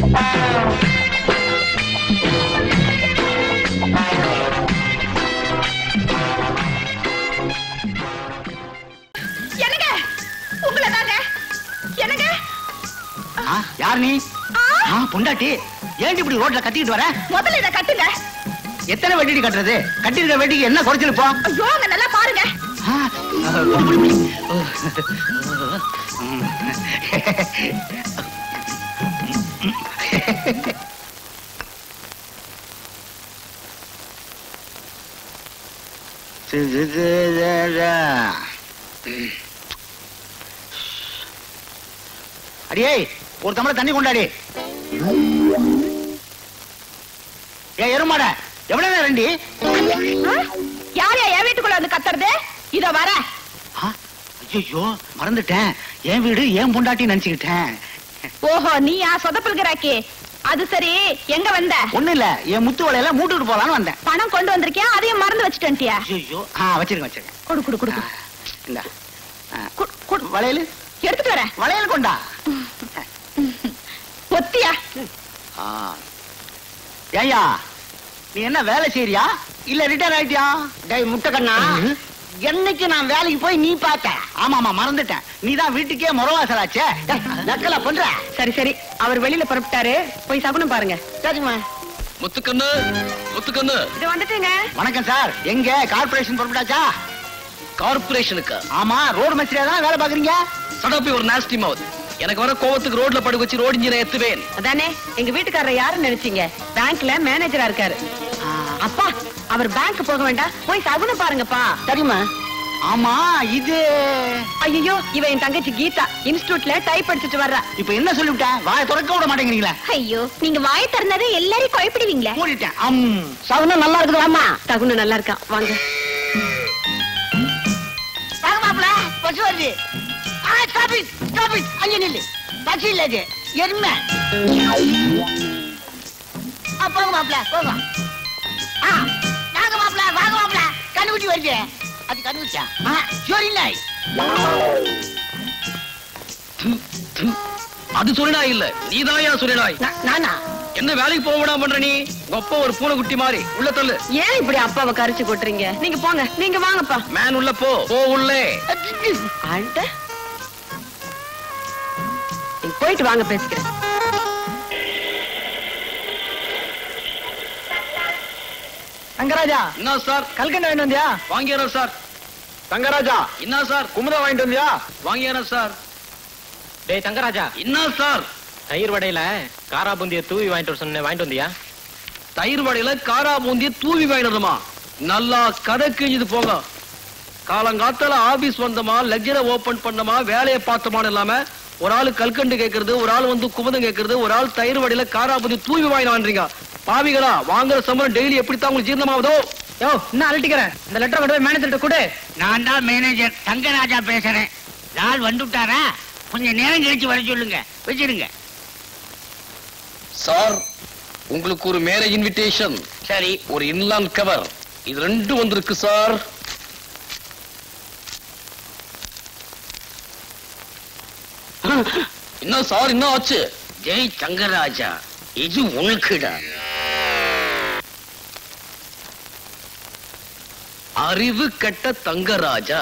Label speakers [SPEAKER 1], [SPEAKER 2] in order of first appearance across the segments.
[SPEAKER 1] என்னங்க உங்களை தாங்க என்னங்க
[SPEAKER 2] ஆ, யார் நீ ஆ, பொண்டாட்டி ஏன்டி இப்படி ரோட்ல கத்திக்கிட்டு வர
[SPEAKER 1] முதல்ல இதை கட்டுங்க
[SPEAKER 2] எத்தனை வெட்டிடி கட்டுறது கட்டிருக்க வெட்டிக்கு என்ன குறைச்சல் இப்போ
[SPEAKER 1] ஐயோ அங்க நல்லா பாருங்க
[SPEAKER 2] ஆ, புடி, புடி, புடி. அடியே ஒரு தமிழ தண்ணி கொண்டாடி ஏ எருமாட எவ்வளவு நேரம் ரெண்டி
[SPEAKER 1] ஆ? யார் யா என் வீட்டுக்குள்ள வந்து கத்துறது இதோ வர
[SPEAKER 2] ஐயோ மறந்துட்டேன் என் வீடு என் பொண்டாட்டி நினைச்சுக்கிட்டேன்
[SPEAKER 1] ஓஹோ நீயா சொதப்பல்கிறாக்கி அது சரி எங்க வந்த
[SPEAKER 2] ஒண்ணு இல்ல என் முத்து வலையில மூட்டுட்டு போலான்னு வந்தேன்
[SPEAKER 1] பணம் கொண்டு வந்திருக்கியா அதையும் மறந்து வச்சுட்டியா
[SPEAKER 2] ஐயோ ஆ வச்சிருக்கேன் வச்சிருக்கேன்
[SPEAKER 1] கொடு கொடு கொடு
[SPEAKER 2] ஆ, இந்த வளையல்
[SPEAKER 1] எடுத்துட்டு வரேன்
[SPEAKER 2] வளையல் கொண்டா
[SPEAKER 1] ஒத்தியா
[SPEAKER 2] ஆ. ஏய்யா நீ என்ன வேலை செய்யறியா இல்ல ரிட்டையர் ஆயிட்டியா
[SPEAKER 3] டேய் முட்டைக்கண்ணா என்னைக்கு நான் வேலைக்கு போய் நீ பார்த்த
[SPEAKER 2] ஆமா ஆமா மறந்துட்டேன் நீ தான் வீட்டுக்கே முறவாசலாச்சே
[SPEAKER 3] நக்கலா பண்ற
[SPEAKER 1] சரி சரி அவர் வெளியில புறப்பட்டாரு போய் சகுனம் பாருங்க
[SPEAKER 3] சரிம்மா
[SPEAKER 4] முத்துக்கண்ணு முத்துக்கண்ணு
[SPEAKER 1] இது வந்துட்டுங்க
[SPEAKER 2] வணக்கம் சார் எங்க கார்பரேஷன் புறப்பட்டாச்சா
[SPEAKER 4] கார்பரேஷனுக்கா
[SPEAKER 2] ஆமா ரோடு மேஸ்திரியா தான் வேலை பாக்குறீங்க
[SPEAKER 4] சடாப்பி ஒரு நாஸ்டி மவுத் எனக்கு வர கோவத்துக்கு ரோட்ல படுக்க வச்சு ரோடு இன்ஜினை எத்துவேன்
[SPEAKER 1] அதானே எங்க வீட்டுக்காரர் யாருன்னு நினைச்சீங்க பேங்க்ல மேனேஜரா இருக்காரு அப்பா அவர் பேங்க் போக வேண்டாம் போய் சகுனம் பாருங்கப்பா
[SPEAKER 3] சரிம்மா
[SPEAKER 2] ஆமா இது
[SPEAKER 1] ஐயோ இவ என் தங்கச்சி கீதா இன்ஸ்டிடியூட்ல டைப் படிச்சுட்டு வர்றா
[SPEAKER 2] இப்ப என்ன சொல்லிவிட்டேன் வாயை திறக்க விட மாட்டேங்கிறீங்களா
[SPEAKER 1] ஐயோ நீங்க வாய் திறந்ததை எல்லாரையும் குழப்பிடுவீங்களே
[SPEAKER 2] மூடிட்டேன் அம்
[SPEAKER 3] சகுனம் நல்லா இருக்குது வாமா
[SPEAKER 1] சகுனம் நல்லா இருக்கா வாங்க
[SPEAKER 3] வாங்க மாப்பிள பஸ் வருது ஆ ஸ்டாப் இட் ஸ்டாப் இட் அங்க நில்லு பஸ் இல்ல இது எருமை ஆ போங்க மாப்பிள போங்க ஆ வாங்க மாப்பிள வாங்க மாப்பிள கண்ணுக்குட்டி வருது அது கண்ணுக்குட்டியா ஆ சரி நாய்
[SPEAKER 4] அது சொல்லினாய் இல்ல நீதாயா சொல்லினாய்
[SPEAKER 3] நா- நானா
[SPEAKER 4] என்ன வேலைக்கு போக விடாம பண்ற நீ உங்க அப்பா ஒரு பூனை குட்டி மாதிரி உள்ள தள்ளு
[SPEAKER 1] ஏன் இப்படி அப்பாவை கரிச்சு கொட்டுறீங்க நீங்க போங்க நீங்க வாங்கப்பா
[SPEAKER 4] மேன் உள்ள போ போ உள்ளே
[SPEAKER 1] ஆள்கிட்ட நீங்க போயிட்டு வாங்க பேசிக்கிறேன்
[SPEAKER 2] தங்கராஜா
[SPEAKER 4] என்ன சார்
[SPEAKER 2] கல்கண்டு வாங்கிட்டு வந்தியா
[SPEAKER 4] வாங்கியாரன் சார்
[SPEAKER 2] தங்கராஜா
[SPEAKER 4] என்ன சார்
[SPEAKER 2] குமுதம் வாங்கிட்டு வந்தியா
[SPEAKER 4] வாங்கியாரன் சார்
[SPEAKER 5] டேய் தங்கராஜா
[SPEAKER 4] என்ன சார்
[SPEAKER 5] தயிர் வடையில காரா பூந்திய தூவி வாங்கிட்டு வர சொன்னேன் வாங்கிட்டு வந்தியா
[SPEAKER 4] தயிர் வடையில காரா பூந்திய தூவி வாங்கிடுமா நல்லா கதை கிழிஞ்சது போங்க காலங்காத்தால ஆபீஸ் வந்தோமா லெக்சரை ஓபன் பண்ணோமா வேலையை பார்த்தோமான்னு இல்லாம ஒரு ஆளு கல்கண்டு கேக்குறது ஒரு ஆள் வந்து குமுதம் கேக்குறது ஒரு ஆள் தயிர் வடையில காரா பூந்தி தூவி வாங்கினான்றீங்க பாவிகளா வாங்குற சம்பளம் டெய்லி எப்படித்தான் உங்களுக்கு ஜீரணமாவதோ
[SPEAKER 2] யோ இன்னும் அழட்டிக்கிறேன் இந்த லெட்டர் கொண்டு போய் மேனேஜர்கிட்ட கொடு
[SPEAKER 3] நான் தான் மேனேஜர் தங்கராஜா பேசுறேன் நாள் வந்துட்டாரா கொஞ்சம் நேரம் கழிச்சு வர சொல்லுங்க வச்சிருங்க
[SPEAKER 4] சார் உங்களுக்கு ஒரு மேரேஜ் இன்விடேஷன்
[SPEAKER 3] சரி
[SPEAKER 4] ஒரு இன்லான் கவர் இது ரெண்டும் வந்திருக்கு சார் என்ன சார் என்ன ஆச்சு
[SPEAKER 3] ஜெய் தங்கராஜா இது உனக்குடா
[SPEAKER 4] அறிவு கெட்ட தங்கராஜா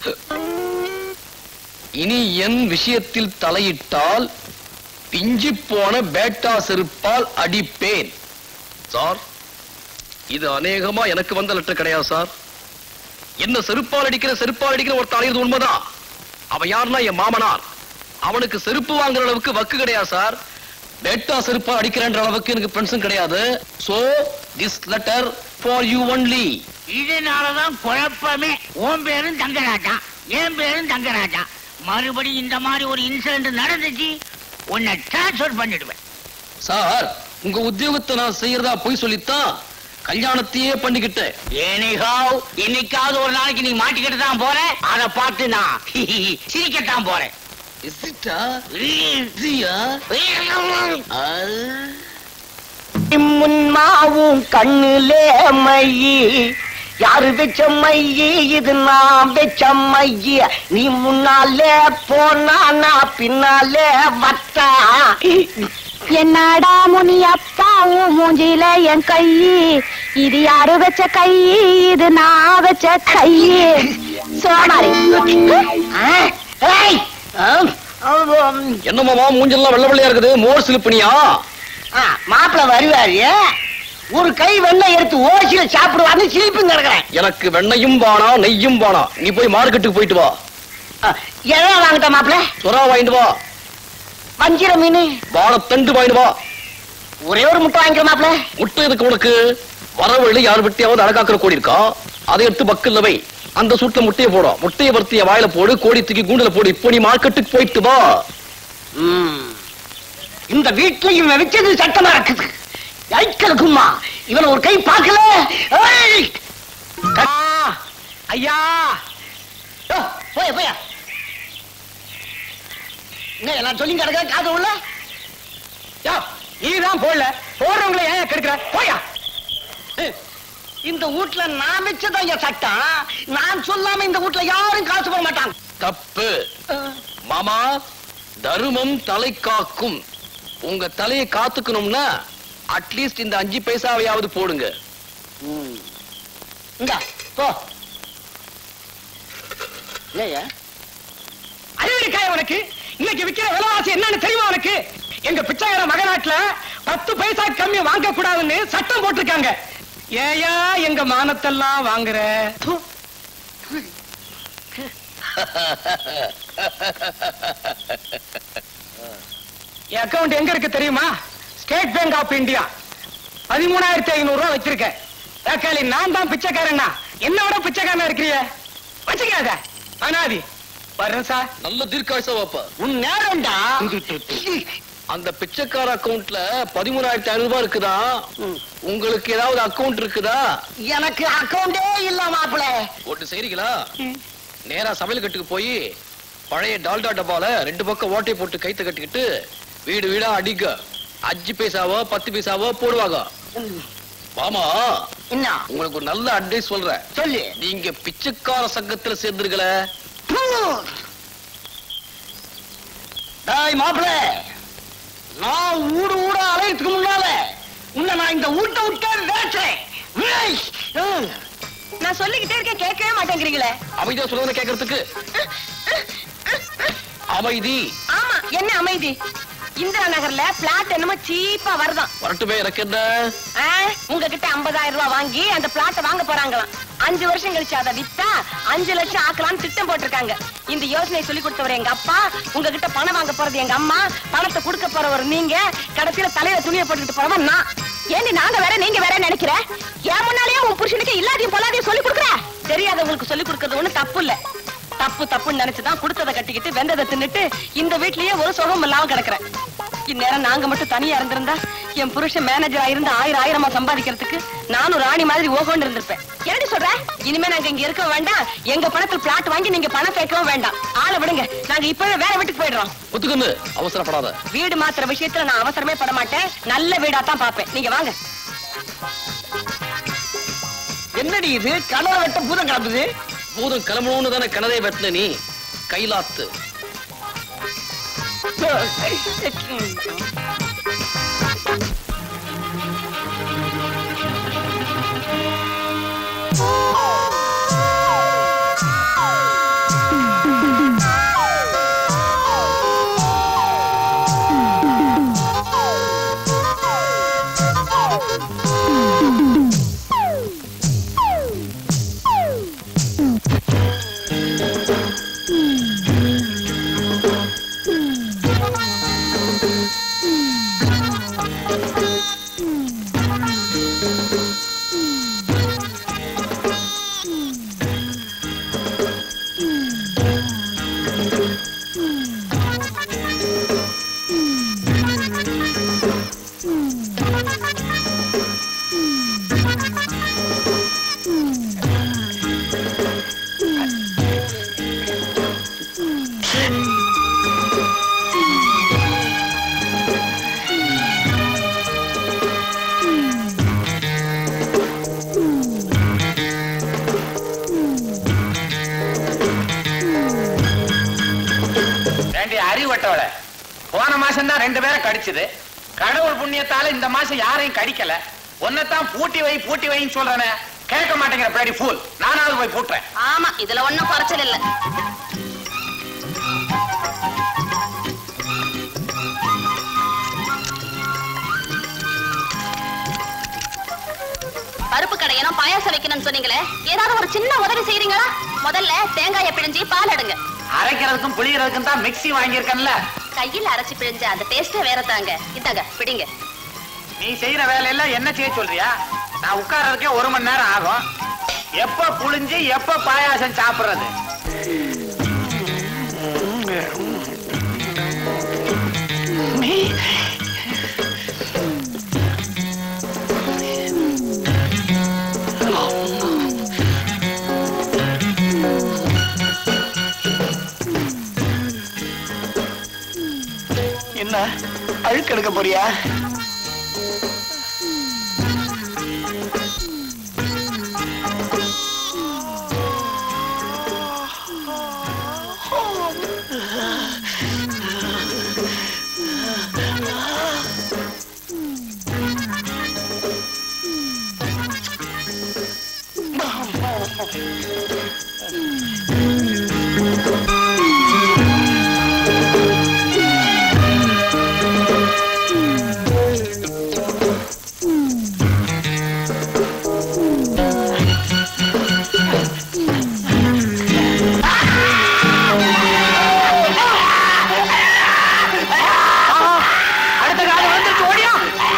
[SPEAKER 4] இனி என் விஷயத்தில் தலையிட்டால் பிஞ்சு போன பேட்டா செருப்பால் அடிப்பேன் சார் இது அநேகமா எனக்கு வந்த லெட்டர் கிடையாது சார் என்ன செருப்பால் அடிக்கிற செருப்பால் அடிக்கிற ஒரு தலையிறது உண்மைதான் அவன் யாருன்னா என் மாமனார் அவனுக்கு செருப்பு வாங்குற அளவுக்கு வக்கு கிடையாது சார் பேட்டா செருப்பால் அடிக்கிறன்ற அளவுக்கு எனக்கு ஃப்ரெண்ட்ஸும் கிடையாது so this letter for you only
[SPEAKER 3] இதனாலதான் குழப்பமே உன் பேரும் தங்கராஜா என் பேரும் தங்கராஜா மறுபடியும் இந்த மாதிரி ஒரு இன்சிடென்ட் நடந்துச்சு உன்னை டிரான்ஸ்ஃபர் பண்ணிடுவேன்
[SPEAKER 4] சார் உங்க உத்தியோகத்தை நான் செய்யறதா போய் சொல்லித்தான் கல்யாணத்தையே பண்ணிக்கிட்டேன்
[SPEAKER 3] ஏனிகாவ் இன்னைக்காவது ஒரு நாளைக்கு நீ மாட்டிக்கிட்டு தான் போற அதை பார்த்து நான் சிரிக்கத்தான் போறேன் முன்மாவும் கண்ணுலே மையி யாரு வச்ச மையி இது நான் வச்ச மையி நீ முன்னாலே போனா நான் பின்னாலே வத்தா
[SPEAKER 1] என்னடா முனி அப்பாவும் மூஞ்சில என் கை இது யாரு வச்ச கை இது நான் வச்ச கை சோமாரி
[SPEAKER 4] என்னமாமா மூஞ்செல்லாம் வெள்ள வெள்ளையா இருக்குது மோர் சிலுப்பனியா
[SPEAKER 2] மாப்பிள்ள வருவாரு ஒரு கை வெண்ணெய் எடுத்து ஓசியில சாப்பிடுவான்னு சிரிப்பு கிடக்குறேன்
[SPEAKER 4] எனக்கு வெண்ணையும் வானா நெய்யும் வானா நீ போய் மார்க்கெட்டுக்கு போயிட்டு வா
[SPEAKER 2] எதா வாங்கிட்ட மாப்பிள்ள
[SPEAKER 4] சுறா வாங்கிட்டு வா
[SPEAKER 2] வஞ்சிர மீன்
[SPEAKER 4] வாழைத்தண்டு வாங்கிட்டு வா
[SPEAKER 2] ஒரே ஒரு முட்டை வாங்கிக்க மாப்பிள்ள
[SPEAKER 4] முட்டை எதுக்கு உனக்கு வரவழி யார் வெட்டியாவது அழகாக்கிற கோடி இருக்கா அதை எடுத்து பக்கல்ல வை அந்த சூட்ல முட்டையை போடும் முட்டையை வறுத்திய வாயில போடு கோடி தூக்கி கூண்டுல போடு இப்போ நீ மார்க்கெட்டுக்கு போயிட்டு வா
[SPEAKER 2] ம். இந்த வீட்டுல இவன் வச்சது சட்டமா இருக்குது ஐக்கல் கும்மா இவன் ஒரு கை பார்க்கல ஏய்!
[SPEAKER 5] ஐயா
[SPEAKER 2] யோ, போயா போயா என்ன எல்லாம் சொல்லி கிடக்க காது உள்ள
[SPEAKER 5] நீதான் போடல போடுறவங்களை ஏன் கெடுக்கிற போயா
[SPEAKER 2] இந்த வீட்டுல நான் வச்சதான் என் சட்டம் நான் சொல்லாம இந்த வீட்டுல யாரும் காசு போட மாட்டாங்க
[SPEAKER 4] தப்பு மாமா தருமம் தலை காக்கும் உங்க தலையை காத்துக்கணும்னா அட்லீஸ்ட் இந்த அஞ்சு பைசாவையாவது போடுங்க
[SPEAKER 2] இந்த போ இல்லையா
[SPEAKER 5] அறிவிக்காய உனக்கு இன்னைக்கு விக்கிற விலைவாசி என்னன்னு தெரியுமா உனக்கு எங்க பிச்சைக்கார மகநாட்டுல பத்து பைசா கம்மி வாங்க கூடாதுன்னு சட்டம் போட்டிருக்காங்க ஏயா எங்க மானத்தெல்லாம் வாங்குற ப்பு. என் அக்கவுண்ட் எங்க இருக்கு தெரியுமா ஸ்டேட் பேங்க் ஆஃப் இந்தியா பதிமூணாயிரத்தி ஐநூறு ரூபாய் வச்சிருக்கேன் தக்காளி நான் தான் பிச்சைக்காரனா என்னோட பிச்சைக்காரனா இருக்கிறிய வச்சுக்காத அனாதி வர்றேன் சார்
[SPEAKER 4] நல்ல தீர்க்காயுசா வாப்பா
[SPEAKER 2] உன் நேரம்டா
[SPEAKER 4] அந்த பிச்சைக்கார அக்கவுண்ட்ல பதிமூணாயிரத்தி ஐநூறு ரூபாய் இருக்குதா உங்களுக்கு ஏதாவது அக்கவுண்ட் இருக்குதா
[SPEAKER 2] எனக்கு அக்கவுண்டே இல்ல மாப்பிள்ள
[SPEAKER 4] ஒட்டு செய்றீங்களா நேரா சமையல் கட்டுக்கு போய் பழைய டால்டா டப்பால ரெண்டு பக்கம் ஓட்டை போட்டு கைத்த கட்டிக்கிட்டு வீடு வீடா அடிக்க அஞ்சு பைசாவோ பத்து பைசாவோ போடுவாங்க மாமா
[SPEAKER 2] என்ன
[SPEAKER 4] உங்களுக்கு ஒரு நல்ல அட்வைஸ் சொல்றேன்
[SPEAKER 2] சொல்லு
[SPEAKER 4] நீங்க பிச்சைக்கார சங்கத்துல சேர்ந்துருக்கல
[SPEAKER 2] டாய் மாப்பிள்ள நான் ஊடு ஊட அலையத்துக்கு முன்னால உன்னை நான் இந்த ஊட்ட விட்டே வேட்டேன்
[SPEAKER 1] நான் சொல்லிக்கிட்டே இருக்கேன் கேட்கவே மாட்டேங்கிறீங்களே
[SPEAKER 4] அமைதியா சொல்லுவதை கேட்கறதுக்கு அமைதி
[SPEAKER 1] ஆமா என்ன அமைதி இந்திரா நகர்ல பிளாட் என்னமோ சீப்பா வருதாம்
[SPEAKER 4] வரட்டுமே எனக்கு என்ன
[SPEAKER 1] ஆ, உங்ககிட்ட 50000 ரூபாய் வாங்கி அந்த பிளாட்ட வாங்க போறாங்களாம் அஞ்சு வருஷம் கழிச்சு அதை வித்தா அஞ்சு லட்சம் ஆக்கலாம்னு திட்டம் போட்டிருக்காங்க இந்த யோசனை சொல்லி கொடுத்தவர் எங்க அப்பா உங்ககிட்ட பணம் வாங்க போறது எங்க அம்மா பணத்தை கொடுக்க போறவர் நீங்க கடைசியில தலையில துணியை போட்டுக்கிட்டு போறவன் நான் ஏண்டி நாங்க வேற நீங்க வேற நினைக்கிற என் முன்னாலேயே உன் புருஷனுக்கு இல்லாதையும் பொல்லாதையும் சொல்லி கொடுக்குற தெரியாதவங்களுக்கு சொல்லி கொடுக்கறது ஒண்ணு தப்பு இல்ல தப்பு தப்புன்னு நினைச்சுதான் கொடுத்ததை கட்டிக்கிட்டு வெந்ததை தின்னுட்டு இந்த வீட்லயே ஒரு சுகம் இல்லாம கிடக்குறேன் இந்நேரம் நாங்க மட்டும் தனியா இருந்திருந்தா என் புருஷன் மேனேஜரா இருந்து ஆயிரம் ஆயிரமா சம்பாதிக்கிறதுக்கு நானும் ராணி மாதிரி ஓகோன்னு இருந்திருப்பேன் என்னடி சொல்ற இனிமே நாங்க இங்க இருக்க வேண்டாம் எங்க பணத்தில் பிளாட் வாங்கி நீங்க பணம் சேர்க்கவும் வேண்டாம் ஆளை விடுங்க நாங்க இப்பவே வேற வீட்டுக்கு போயிடுறோம்
[SPEAKER 4] ஒத்துக்கொண்டு அவசரப்படாத
[SPEAKER 1] வீடு மாத்துற விஷயத்துல நான் அவசரமே பட மாட்டேன் நல்ல வீடா தான் பாப்பேன் நீங்க வாங்க
[SPEAKER 2] என்னடி இது கனவை வெட்ட பூதம் கிளம்புது
[SPEAKER 4] பூதம் கிளம்பணும்னு தானே கிணறே வெட்டின நீ கைலாத்து
[SPEAKER 5] வேண்டிய அறிவட்டவள போன மாசம் தான் ரெண்டு பேரை கடிச்சது கடவுள் புண்ணியத்தால இந்த மாசம் யாரையும் கடிக்கல உன்னைத்தான் பூட்டி வை பூட்டி வைன்னு சொல்றேனே கேட்க மாட்டேங்கிற பிளாடி ஃபூல் நானாவது போய் பூட்டுறேன்
[SPEAKER 1] ஆமா இதுல ஒண்ணும் குறைச்சல் இல்ல பருப்பு கடையணும் பாயாசம் வைக்கணும்னு சொன்னீங்களே ஏதாவது ஒரு சின்ன உதவி செய்றீங்களா முதல்ல தேங்காயை பிழிஞ்சு பால் எடுங்க
[SPEAKER 5] அரைக்கிறதுக்கும் புளியறதுக்கும் தான் மிக்ஸி வாங்கியிருக்கேன்ல
[SPEAKER 1] கையில் அரைச்சு பிழிஞ்ச அந்த டேஸ்டே வேற தாங்க இந்தாங்க பிடிங்க
[SPEAKER 5] நீ செய்யற வேலையெல்லாம் என்ன செய்ய சொல்றியா நான் உட்கார்றதுக்கே ஒரு மணி நேரம் ஆகும் எப்ப புளிஞ்சு எப்ப பாயாசம் சாப்பிடுறது
[SPEAKER 2] என்ன அழுக்கெடுக்க போறியா
[SPEAKER 5] அடுத்த காலம் வந்துருச்சு ஓடியா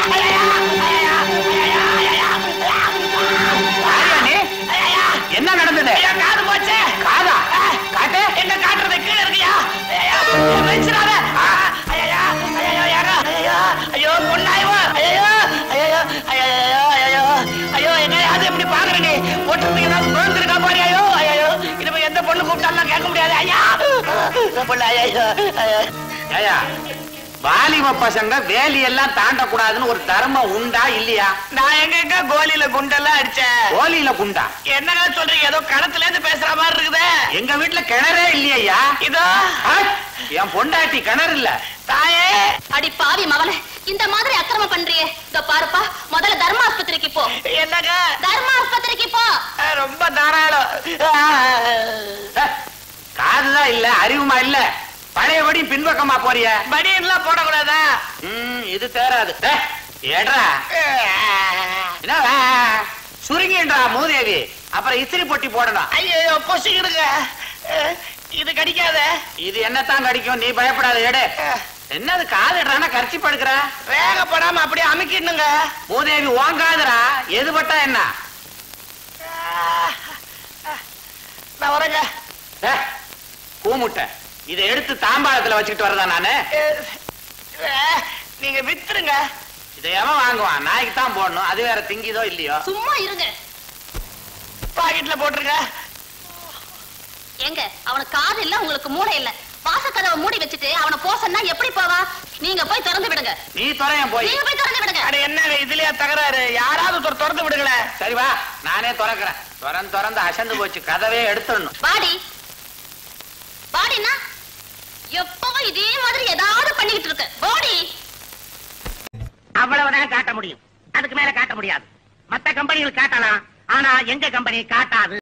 [SPEAKER 5] யாரியா நீ? என்ன நடந்தது காது போச்சு காதா காட்டு என்ன காட்டுறது கீழே இருக்கியா வச்சிடாத ஐயோ பொண்ணாயவா ஐயோ ஐயோ ஐயோ ஐயோ ஐயோ என்ன அது எப்படி பாக்குற நீ போட்டுறதுக்கு ஏதாவது குழந்திருக்கா பாரு ஐயோ ஐயோ இனிமே எந்த பொண்ணு கூப்பிட்டாலும் கேட்க முடியாது ஐயா பொண்ணு ஐயோ ஐயோ ஐயா வாலிப பசங்க வேலி எல்லாம் தாண்டக்கூடாதுன்னு ஒரு தர்மம் உண்டா இல்லையா
[SPEAKER 3] நான் எங்க கோலியில குண்டெல்லாம் அடிச்சேன்
[SPEAKER 5] கோலியில குண்டா
[SPEAKER 3] என்னங்க சொல்றீங்க ஏதோ களத்துல இருந்து பேசுற மாதிரி இருக்குதே
[SPEAKER 5] எங்க வீட்டுல கிணறே இல்லையா
[SPEAKER 3] இதோ
[SPEAKER 5] என் பொண்டாட்டி கிணறு இல்ல
[SPEAKER 3] தாயே
[SPEAKER 1] அடி பாவி மவனே இந்த மாதிரி அக்கிரமம் பண்றியே இதோ பாருப்பா முதல்ல தர்ம ஆஸ்பத்திரிக்கு போ
[SPEAKER 3] என்னங்க
[SPEAKER 1] தர்ம ஆஸ்பத்திரிக்கு போ
[SPEAKER 3] அஹ், ரொம்ப தாராளம்
[SPEAKER 5] அஹ், காதுதான் இல்ல அறிவுமா இல்ல பழையபடி பின்பக்கமா போறிய
[SPEAKER 3] பனியன்லாம் போடக்கூடாதா
[SPEAKER 5] ம், இது தேராது டேய், ஏட்ரா என்ன வே? சுருங்கின்றா மூதேவி அப்புறம் இத்திரி பொட்டி போடணும்
[SPEAKER 3] ஐயோ பொசிக்கிடுங்க அஹ், இது கடிக்காத
[SPEAKER 5] இது என்னத்தான் கடிக்கும் நீ பயப்படாத எடு என்னது காதுடுறானா கரிச்சி படுக்கிற
[SPEAKER 3] வேகப்படாம அப்படியே அமுக்கிடணுங்க
[SPEAKER 5] மூதேவி ஓங்காதுடா எது பட்டா என்ன
[SPEAKER 3] நான் வரேங்க
[SPEAKER 5] டேய், கூமுட்டை இதை எடுத்து தாம்பாளத்துல வச்சுக்கிட்டு வரதா நானு
[SPEAKER 3] அஹ், அஹ், நீங்க வித்துருங்க
[SPEAKER 5] இதை எவன் வாங்குவான் நாய்க்கு தான் போடணும் அது வேற திங்கிதோ இல்லையோ
[SPEAKER 1] சும்மா இருங்க
[SPEAKER 3] பாக்கெட்ல போட்டுருங்க
[SPEAKER 1] ஏங்க அவனுக்கு காது இல்ல உங்களுக்கு மூளை இல்ல வாசக்கதவை மூடி வச்சுட்டு அவனை போ சொன்னா எப்படி போவான் நீங்க போய் திறந்து விடுங்க
[SPEAKER 5] நீ துறையன் போய்
[SPEAKER 1] நீங்க போய் திறந்து விடுங்க
[SPEAKER 3] அட என்னங்க இதுலயா தகராறு யாராவது ஒருத்தர் திறந்து விடுங்களேன்
[SPEAKER 5] சரி வா நானே திறக்கிறேன் திறந்து திறந்து அசந்து போச்சு கதவே எடுத்துடணும்
[SPEAKER 1] பாடி பாடினா எப்பவும் இதே மாதிரி ஏதாவது பண்ணிக்கிட்டு இருக்க பாடி
[SPEAKER 3] அவ்வளவுதான் காட்ட முடியும் அதுக்கு மேல காட்ட முடியாது மத்த கம்பெனிகள் காட்டலாம் ஆனா எங்க கம்பெனி காட்டாது